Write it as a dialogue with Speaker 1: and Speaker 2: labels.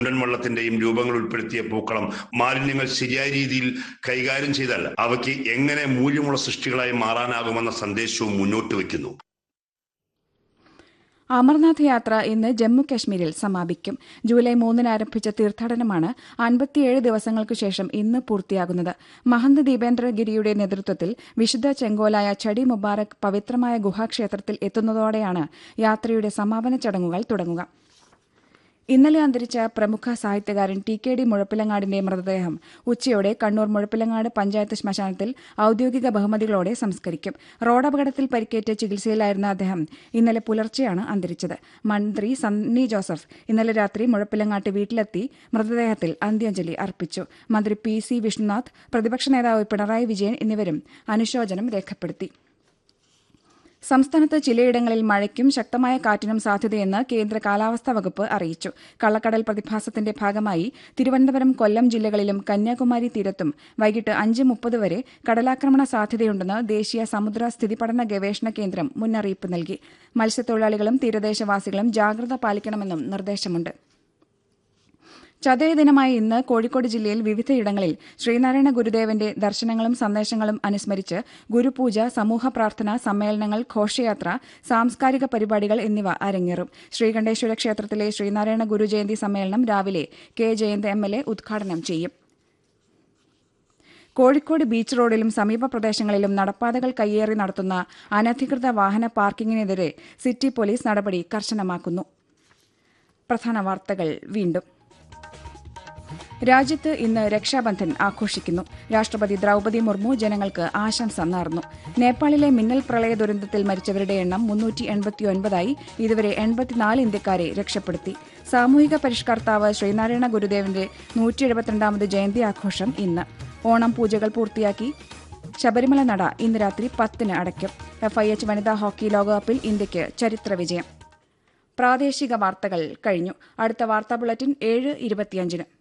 Speaker 1: ഉണ്ടൻ വള്ളത്തിന്റെയും രൂപങ്ങൾ ഉൾപ്പെടുത്തിയ പൂക്കളം മാലിന്യങ്ങൾ ശരിയായ രീതിയിൽ കൈകാര്യം ചെയ്താൽ അവയ്ക്ക് എങ്ങനെ മൂല്യമുള്ള സൃഷ്ടികളായി മാറാനാകുമെന്ന സന്ദേശവും മുന്നോട്ട് വയ്ക്കുന്നു
Speaker 2: അമർനാഥ് യാത്ര ഇന്ന് ജമ്മു കശ്മീരിൽ സമാപിക്കും ജൂലൈ മൂന്നിന് ആരംഭിച്ച തീർത്ഥാടനമാണ് അൻപത്തിയേഴ് ദിവസങ്ങൾക്കു ശേഷം ഇന്ന് പൂർത്തിയാകുന്നത് മഹന്ത് ദീപേന്ദ്രഗിരിയുടെ നേതൃത്വത്തിൽ വിശുദ്ധ ചെങ്കോലായ ചടി മുബാറക് പവിത്രമായ ഗുഹാക്ഷേത്രത്തിൽ എത്തുന്നതോടെയാണ് യാത്രയുടെ സമാപന ചടങ്ങുകൾ തുടങ്ങുക ഇന്നലെ അന്തരിച്ച പ്രമുഖ സാഹിത്യകാരൻ ടി കെ ഡി മുഴപ്പിലങ്ങാടിന്റെ മൃതദേഹം ഉച്ചയോടെ കണ്ണൂർ മുഴപ്പിലങ്ങാട് പഞ്ചായത്ത് ശ്മശാനത്തിൽ ഔദ്യോഗിക ബഹുമതികളോടെ സംസ്കരിക്കും റോഡപകടത്തിൽ പരിക്കേറ്റ് ചികിത്സയിലായിരുന്ന അദ്ദേഹം ഇന്നലെ പുലർച്ചെയാണ് അന്തരിച്ചത് മന്ത്രി സണ്ണി ജോസഫ് ഇന്നലെ രാത്രി മുഴപ്പിലങ്ങാട്ട് വീട്ടിലെത്തി മൃതദേഹത്തിൽ അന്ത്യാഞ്ജലി അർപ്പിച്ചു മന്ത്രി പി സി വിഷ്ണുനാഥ് പ്രതിപക്ഷ നേതാവ് പിണറായി വിജയൻ എന്നിവരും അനുശോചനം രേഖപ്പെടുത്തി സംസ്ഥാനത്ത് ചിലയിടങ്ങളിൽ മഴയ്ക്കും ശക്തമായ കാറ്റിനും സാധ്യതയെന്ന് കേന്ദ്ര കാലാവസ്ഥാ വകുപ്പ് അറിയിച്ചു കള്ളക്കടൽ പ്രതിഭാസത്തിന്റെ ഭാഗമായി തിരുവനന്തപുരം കൊല്ലം ജില്ലകളിലും കന്യാകുമാരി തീരത്തും വൈകിട്ട് അഞ്ച് മുപ്പത് വരെ കടലാക്രമണ സാധ്യതയുണ്ടെന്ന് ദേശീയ സമുദ്ര സ്ഥിതിപഠന ഗവേഷണ കേന്ദ്രം മുന്നറിയിപ്പ് നൽകി മത്സ്യത്തൊഴിലാളികളും തീരദേശവാസികളും ജാഗ്രത പാലിക്കണമെന്നും നിർദ്ദേശമുണ്ട് ചതയ ദിനമായ ഇന്ന് കോഴിക്കോട് ജില്ലയിൽ വിവിധയിടങ്ങളിൽ ശ്രീനാരായണ ഗുരുദേവന്റെ ദർശനങ്ങളും സന്ദേശങ്ങളും അനുസ്മരിച്ച് ഗുരുപൂജ സമൂഹ പ്രാർത്ഥന സമ്മേളനങ്ങൾ ഘോഷയാത്ര സാംസ്കാരിക പരിപാടികൾ എന്നിവ അരങ്ങേറും ശ്രീകണ്ഠേശ്വര ക്ഷേത്രത്തിലെ ശ്രീനാരായണ ഗുരുജയന്തി സമ്മേളനം രാവിലെ K Jayanth M L A ഉദ്ഘാടനം ചെയ്യും കോഴിക്കോട് ബീച്ച് റോഡിലും സമീപ പ്രദേശങ്ങളിലും നടപ്പാതകൾ കയ്യേറി നടത്തുന്ന അനധികൃത വാഹന പാർക്കിങ്ങിനെതിരെ സിറ്റി പോലീസ് നടപടി കർശനമാക്കുന്നു പ്രധാന വാർത്തകൾ വീണ്ടും രാജ്യത്ത് ഇന്ന് രക്ഷാബന്ധൻ ആഘോഷിക്കുന്നു രാഷ്ട്രപതി ദ്രൌപതി മുർമു ജനങ്ങൾക്ക് ആശംസ നേർന്നു നേപ്പാളിലെ മിന്നൽ പ്രളയ ദുരന്തത്തിൽ മരിച്ചവരുടെ എണ്ണം മുന്നൂറ്റി എൺപത്തിയൊൻപതായി ഇതുവരെ എൺപത്തിനാല് ഇന്ത്യക്കാരെ രക്ഷപ്പെടുത്തി സാമൂഹിക പരിഷ്കർത്താവ് ശ്രീനാരായണ ഗുരുദേവന്റെ നൂറ്റി എഴുപത്തിരണ്ടാമത് ജയന്തി ആഘോഷം ഇന്ന് ഓണം പൂജകൾ പൂർത്തിയാക്കി ശബരിമല നട ഇന്ന് രാത്രി പത്തിന് അടയ്ക്കും എഫ്ഐഎച്ച് വനിതാ ഹോക്കി ലോകകപ്പിൽ ഇന്ത്യയ്ക്ക് ചരിത്ര വിജയം പ്രാദേശിക വാർത്തകൾ കഴിഞ്ഞു അടുത്ത വാർത്താ ബുള്ളറ്റിൻ ഏഴ് ഇരുപത്തിയഞ്ചിന്